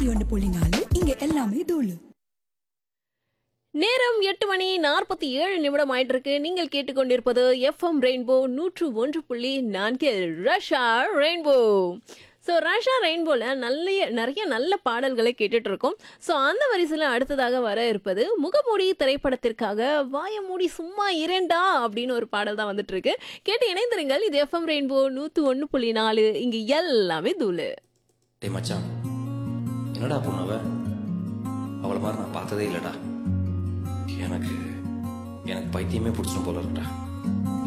நூத்தி ஒன்று புள்ளி நாலு இங்க எல்லாமே தூளு நேரம் எட்டு மணி நாற்பத்தி ஏழு நிமிடம் ஆயிட்டு இருக்கு நீங்கள் கேட்டுக்கொண்டிருப்பது எஃப்எம் ரெயின்போ நூற்று ஒன்று புள்ளி நான்கு ரஷா ரெயின்போ ஸோ ரஷா ரெயின்போவில் நல்ல நிறைய நல்ல பாடல்களை கேட்டுட்டு இருக்கோம் ஸோ அந்த வரிசையில் அடுத்ததாக வர இருப்பது முகமூடி திரைப்படத்திற்காக வாய மூடி சும்மா இரண்டா அப்படின்னு ஒரு பாடல் தான் வந்துட்டு இருக்கு கேட்டு இணைந்திருங்கள் இது எஃப்எம் ரெயின்போ நூற்று ஒன்று புள்ளி நாலு இங்கே எல்லாமே தூளு டேய் மச்சான் என்னடா பொண்ணு அவ அவளை மாதிரி நான் பார்த்ததே இல்லைடா எனக்கு எனக்கு பைத்தியமே பிடிச்சிடும் போல இருக்குடா